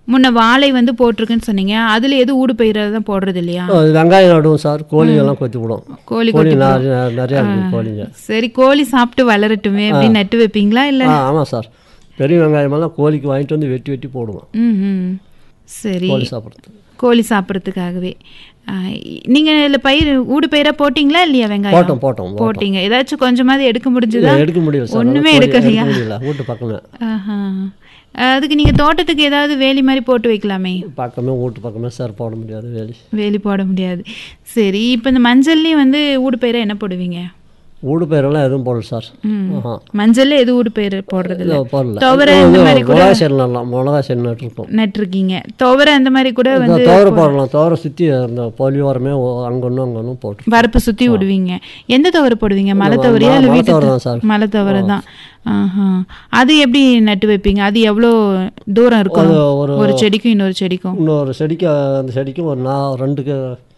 முன்ன வாழை வந்து போட்டிருக்குன்னு சொன்னீங்க அதுல எது ஊடு பயிராக தான் போடுறது இல்லையா அது வெங்காயம் நடுவோம் சார் கோழிங்கெல்லாம் கொத்தி விடும் கோழி கோழி கொட்டி நிறைய நிறையா இருக்குது கோழிங்க சரி கோழி சாப்பிட்டு வளரட்டுமே அப்படின்னு நட்டு வைப்பீங்களா இல்ல ஆ ஆமாம் சார் பெரிய வெங்காயமெல்லாம் கோழிக்கு வாங்கிட்டு வந்து வெட்டி வெட்டி போடுவோம் ம் ம் சரி கோழி சாப்பிட்றதுக்கு கோழி சாப்பிட்றதுக்காகவே நீங்க இதுல பயிர் ஊடு பயிரா போட்டிங்களா இல்லையா வெங்காயம் போட்டோம் போட்டோம் போட்டீங்க ஏதாச்சும் கொஞ்சமாவது எடுக்க முடிஞ்சுதா எடுக்க முடியல சார் ஒண்ணுமே கோழி எடுக்கலையா? எடுக்க முடியல வீட்டு பக்கமே ஆஹா. அதுக்கு நீங்க தோட்டத்துக்கு ஏதாவது வேலி மாதிரி போட்டு வைக்கலாமே பக்கமே வீட்டு பக்கமே சார் போட முடியாது வேலி வேலி போட முடியாது சரி இப்போ இந்த மஞ்சள்லேயும் வந்து ஊடு பயிரா என்ன போடுவீங்க வீடு பயிரெல்லாம் எதுவும் போடல சார் ஆஹா மஞ்சள்ல எது ஊடு பயிர் போடுறது இல்ல இல்லை போடல துவரை இது இந்த மாதிரி கூட மிளகா செடி நடலாம் மிளகா செடி நட்டுருக்கோம் நட்டிருக்கீங்க துவரை அந்த மாதிரி கூட வந்து துவர போடலாம் துவர சுற்றி அந்த பொலியோரமே அங்கே ஒன்று அங்கே ஒன்றும் போட்டு வரப்பு சுத்தி விடுவீங்க எந்த துவரை போடுவீங்க மலை துவரையா இல்ல மலை வீட்டு துவரை தான் சார். மலை துவரை தான் ஆஹா அது எப்படி நட்டு வைப்பீங்க அது எவ்வளோ தூரம் இருக்கும் அது ஒரு ஒரு செடிக்கும் இன்னொரு செடிக்கும் இன்னொரு செடிக்கு அந்த செடிக்கு ஒரு நா ரெண்டுக்கு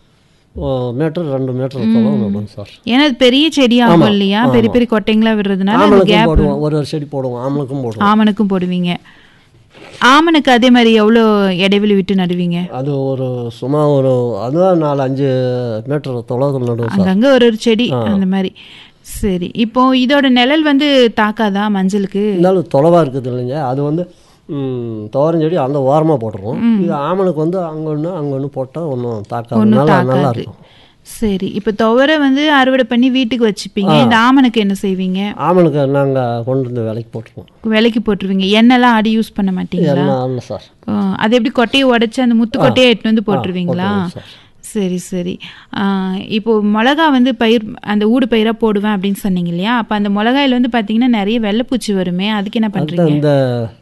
மீட்டர் ரெண்டு மீட்டர் தொலைவு நடுவோம் சார் ஏன்னா அது பெரிய செடி ஆகும் இல்லையா பெரிய பெரிய கொட்டைங்களா விடுறதுனால அது ஆமணக்கும் கேப் போடுவோம் ஒரு ஒரு செடி போடுவோம் ஆமணக்கும் போடுவோம் ஆமனுக்கும் போடுவீங்க ஆமனுக்கு அதே மாதிரி எவ்வளோ இடைவெளி விட்டு நடுவீங்க அது ஒரு சும்மா ஒரு அதுதான் நாலு அஞ்சு மீட்டர் தொலைவில் நடுவோம் சார் அங்கங்க ஒரு ஒரு செடி அந்த மாதிரி சரி இப்போ இதோட நிழல் வந்து தாக்காதா மஞ்சளுக்கு இருந்தாலும் தொலைவாக இருக்குது இல்லைங்க அது வந்து ம், துவரம் செடி அந்த ஓரமாக போட்டுருவோம் இது ஆமணக்கு வந்து அங்கே ஒன்று அங்கே ஒன்று போட்டால் ஒன்றும் தாக்காது ஒன்றும் நல்லா நல்லா தாக்காது இருக்கும் சரி இப்போ துவரை வந்து அறுவடை பண்ணி வீட்டுக்கு வச்சுப்பீங்க இந்த ஆமனுக்கு என்ன செய்வீங்க ஆமணக்கு நாங்கள் கொண்டு வந்து விலைக்கு போட்டுருவோம் விலைக்கு போட்டுருவீங்க எண்ணெய்லாம் அடி யூஸ் பண்ண மாட்டீங்களா என்ன இல்லை சார் ஆ, அது எப்படி கொட்டையை உடைச்சு அந்த முத்து கொட்டையை எடுத்து வந்து போட்டுருவீங்களா போட்டுருவோம் சார். சரி சரி ஆ, இப்போ மிளகா வந்து பயிர் அந்த ஊடு பயிராக போடுவேன் அப்படின்னு சொன்னீங்க இல்லையா அப்போ அந்த மிளகாயில வந்து பார்த்தீங்கன்னா நிறைய வெள்ளைப்பூச்சி வருமே அதுக்கு என்ன அதுதான் பண்ணுறீங்க இந்த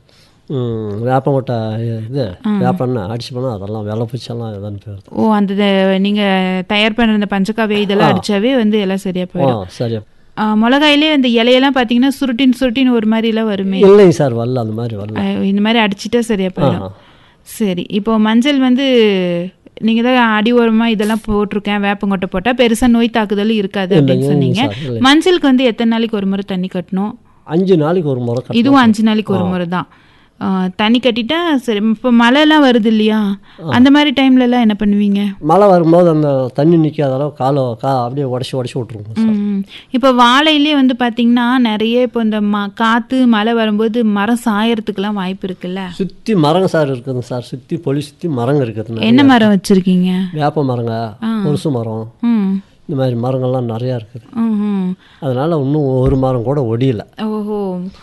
ம், வேப்பங்கொட்டை இது வேப்பெண்ணெய் அடிச்சு போனால் அதெல்லாம் வெள்ளை பூச்செல்லாம் இதான்னு போயிருது ஓ அந்த த- நீங்க தயார் பண்ணுற அந்த பஞ்சகாவிய இதெல்லாம் அடிச்சாவே வந்து எல்லாம் சரியா ஆ போயிடும் சரி ஆ, மிளகாயிலே அந்த இலையெல்லாம் பார்த்தீங்கன்னா சுருட்டின் சுருட்டின் ஒரு மாதிரி எல்லாம் வருமே இல்லைங்க சார் வரல அந்த மாதிரி வரல ஆ, இந்த மாதிரி அடிச்சிட்டா சரியா போயிடும் ஆ. சரி இப்போ மஞ்சள் வந்து நீங்கள் தான் அடி ஓரமாக இதெல்லாம் போட்டிருக்கேன் வேப்பங்கொட்டை போட்டால் பெருசாக நோய் தாக்குதல் இருக்காது அப்படின்னு இல்லைங்க, சொன்னீங்க சார், இல்லை. மஞ்சளுக்கு வந்து எத்தனை நாளைக்கு ஒரு முறை தண்ணி கட்டணும் அஞ்சு நாளைக்கு ஒரு முறை கட்டணும். இதுவும் அஞ்சு நாளைக்கு ஒரு முறை தான் ஆ, தண்ணி கட்டிட்டா சரி இப்போ மழைலாம் வருது இல்லையா அந்த மாதிரி டைம்லலாம் என்ன பண்ணுவீங்க மழை வரும்போது அந்த தண்ணி நிற்காத அளவு காலை கா அப்படியே உடச்சி உடச்சி விட்ருவோம் சார் ம். இப்போ வாழையிலே வந்து பார்த்தீங்கன்னா நிறைய இப்போ இந்த ம காற்று மழை வரும்போது மரம் சாயறதுக்கெல்லாம் வாய்ப்பு இருக்குல்ல சுற்றி மரங்க சார் இருக்குதுங்க சார் சுற்றி பொலி சுற்றி மரங்க இருக்குது என்ன மரம் வச்சுருக்கீங்க வேப்ப மரங்க பொருசு மரம் ம் இந்த மாதிரி மரங்கள்லாம் நிறையா இருக்குது ம் ம் அதனால இன்னும் ஒரு மரம் கூட ஒடியல ஓஹோ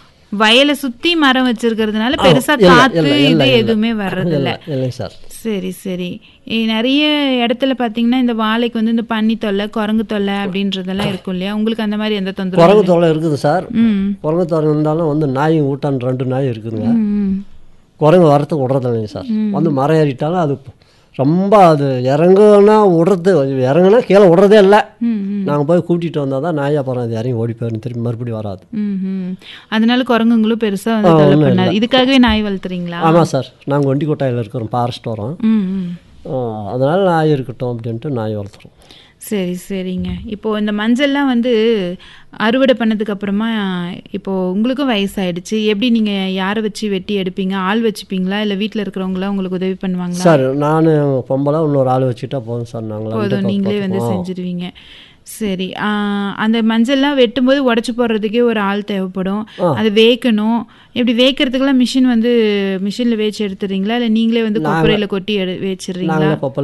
வயலை சுத்தி மரம் வச்சிருக்கிறதுனால பெருசா இல்ல, காத்து இல்ல, இது இல்ல, இல்ல. எதுவுமே வர்றதில்ல இல்லை இல்லைங்க சார் சரி சரி இ- நிறைய இடத்துல பாத்தீங்கன்னா இந்த வாழைக்கு வந்து இந்த பன்னி தொல்லை குரங்கு தொல்லை அப்படின்றதெல்லாம் இருக்கும் இல்லையா உங்களுக்கு அந்த மாதிரி எந்த தொந்தரவும் குரங்கு தொல்லை இருக்குது சார் ம் குரங்கு தொல்லை இருந்தாலும் வந்து நாய் ஊட்டான் ரெண்டு நாய் இருக்குதுங்க ம் குரங்கு வரத்துக்கு விட்றதில்லைங்க சார் வந்து மரம் ஏறிட்டாலும் அது ரொம்ப அது இறங்குனா விடுறது இறங்குனா கீழே விடுறதே இல்லை ம் ம் நாங்கள் போய் கூட்டிகிட்டு வந்தால் தான் நாய் அப்புறம் அது இறங்கி ஓடி போயிடும் திரும்பி மறுபடியும் வராது ம் ம் அதனால குரங்குங்களும் பெருசா வந்து தொல்லை பண்ணாது இதுக்காகவே நாய் வளர்த்துறீங்களா ஆமாம் சார் நாங்கள் ஒண்டி கொட்டாயில் இருக்கிறோம் ஃபாரஸ்ட் வரோம் ம் ம் அதனால் நாய் இருக்கட்டும் அப்படின்ட்டு நாய் வளர்த்துறோம் சரி சரிங்க இப்போ இந்த மஞ்சள்லாம் வந்து அறுவடை பண்ணதுக்கு அப்புறமா இப்போ உங்களுக்கும் வயசாயிடுச்சு எப்படி நீங்க யாரை வச்சு வெட்டி எடுப்பீங்க ஆள் வச்சுப்பீங்களா இல்ல வீட்ல இருக்கிறவங்களா உங்களுக்கு உதவி பண்ணுவாங்களா சார் நான் பொம்பளை இன்னொரு ஆள் வச்சுட்டா போதும் சார் நாங்கள் போதும் நீங்களே வந்து செஞ்சிருவீங்க சரி ஆ, அந்த மஞ்சள்லாம் வெட்டும்போது உடச்சி போடுறதுக்கே ஒரு ஆள் தேவைப்படும் அது வேக்கணும் இப்படி வேக்கிறதுக்கெல்லாம் மிஷின் வந்து மிஷினில் வேச்சு எடுத்துறீங்களா இல்லை நீங்களே வந்து கொப்பரையில் கொட்டி எடு வேச்சிடுறீங்களா நாங்களே கொப்பல்